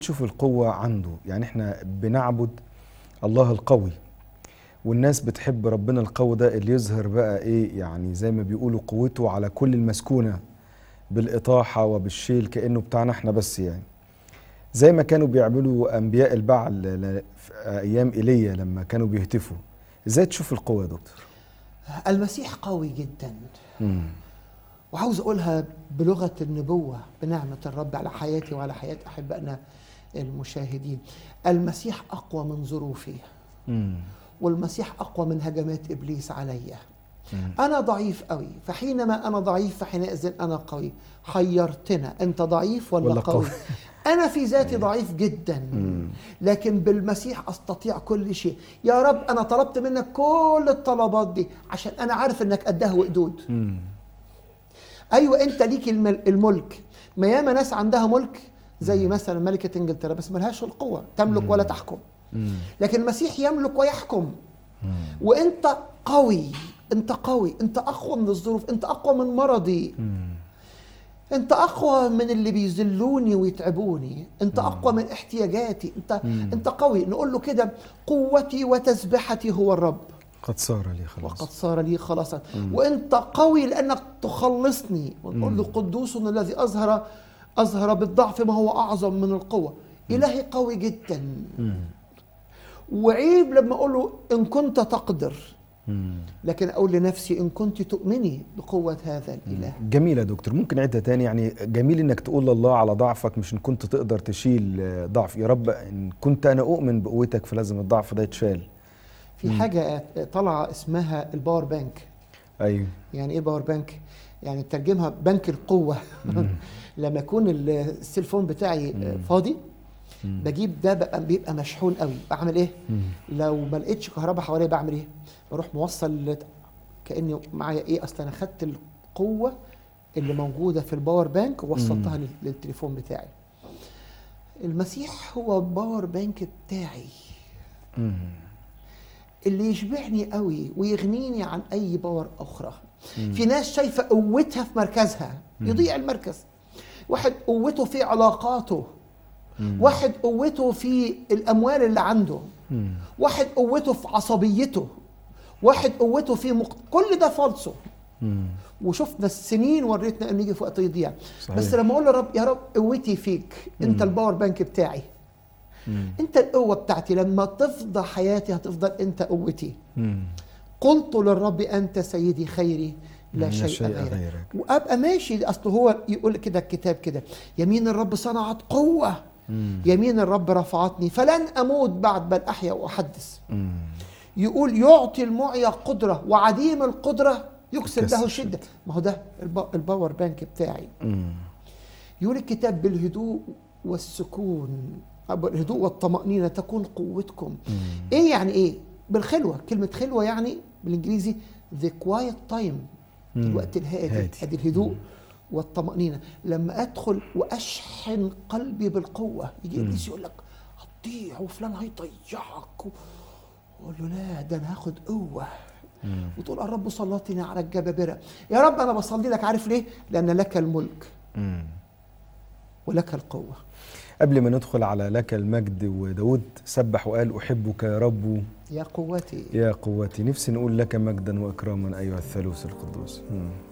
تشوف القوة عنده يعني احنا بنعبد الله القوي والناس بتحب ربنا القوي ده اللي يظهر بقى ايه يعني زي ما بيقولوا قوته على كل المسكونة بالإطاحة وبالشيل كأنه بتاعنا احنا بس يعني زي ما كانوا بيعملوا أنبياء البعل ل- في أيام إيليا لما كانوا بيهتفوا ازاي تشوف القوة يا دكتور؟ المسيح قوي جدا مم. وعاوز اقولها بلغه النبوه بنعمه الرب على حياتي وعلى حياه احبائنا المشاهدين المسيح اقوى من ظروفي مم. والمسيح اقوى من هجمات ابليس عليا مم. انا ضعيف قوي فحينما انا ضعيف فحينئذ انا قوي حيرتنا انت ضعيف ولا, ولا قوي قوي؟ انا في ذاتي ضعيف جدا مم. لكن بالمسيح استطيع كل شيء يا رب انا طلبت منك كل الطلبات دي عشان انا عارف انك قدها وقدود مم. ايوه انت ليك الم- الملك ما ياما ناس عندها ملك زي مثلا ملكه انجلترا بس ملهاش القوه تملك ولا تحكم مم. لكن المسيح يملك ويحكم مم. وانت قوي انت قوي انت اقوى من الظروف انت اقوى من مرضي مم. انت اقوى من اللي بيذلوني ويتعبوني انت اقوى من احتياجاتي انت مم. انت قوي نقول له كده قوتي وتسبحتي هو الرب قد صار لي خلاص وقد صار لي خلاصا وانت قوي لانك تخلصني ونقول له قدوس الذي اظهر اظهر بالضعف ما هو اعظم من القوه الهي قوي جدا مم. وعيب لما اقول له ان كنت تقدر مم. لكن اقول لنفسي ان كنت تؤمني بقوه هذا الاله جميل يا دكتور ممكن عدة تاني يعني جميل انك تقول لله على ضعفك مش ان كنت تقدر تشيل آه، ضعف يا رب ان كنت انا اؤمن بقوتك فلازم الضعف ده يتشال في حاجه طالعه اسمها الباور بانك ايوه يعني ايه باور بانك يعني ترجمها بنك القوه لما يكون السيلفون بتاعي فاضي بجيب ده بقى بيبقى مشحون قوي بعمل ايه لو ما لقيتش كهرباء حواليا بعمل ايه بروح موصل لت- كاني معايا ايه اصل انا خدت القوه اللي موجوده في الباور بانك ووصلتها لل- للتليفون بتاعي المسيح هو الباور بانك بتاعي مم. اللي يشبعني قوي ويغنيني عن اي باور اخرى في ناس شايفه قوتها في مركزها يضيع المركز واحد قوته في علاقاته واحد قوته في الاموال اللي عنده مم. واحد قوته في عصبيته واحد قوته في مق... كل ده فالصو مم. وشفنا السنين وريتنا انه يجي في وقت يضيع صحيح. بس لما اقول لرب يا رب قوتي فيك انت الباور بانك بتاعي مم. انت القوه بتاعتي لما تفضى حياتي هتفضل انت قوتي مم. قلت للرب انت سيدي خيري لا لا شيء, شيء غيرك. غيرك. وابقى ماشي اصل هو يقول كده الكتاب كده يمين الرب صنعت قوه مم. يمين الرب رفعتني فلن اموت بعد بل احيا واحدث مم. يقول يعطي المعيا قدره وعديم القدره يكسب يكسب له شده ما هو ده الب- الباور بانك بتاعي مم. يقول الكتاب بالهدوء والسكون أو الهدوء والطمأنينة تكون قوتكم ايه يعني ايه بالخلوة كلمة خلوة يعني بالانجليزي the quiet time مم. الوقت الهادي هادي. ادي الهدوء والطمأنينة لما ادخل واشحن قلبي بالقوة يجي ابليس يقول لك هتضيع وفلان هيضيعك و- اقول له لا ده انا هاخد قوة وتقول الرب سلطني على الجبابرة يا رب انا بصلي لك عارف ليه لان لك الملك مم. ولك القوة قبل ما ندخل على لك المجد وداود سبح وقال أحبك يا رب يا قوتي يا قوتي نفسي نقول لك مجدا وإكراما أيها الثالوث القدوس مم.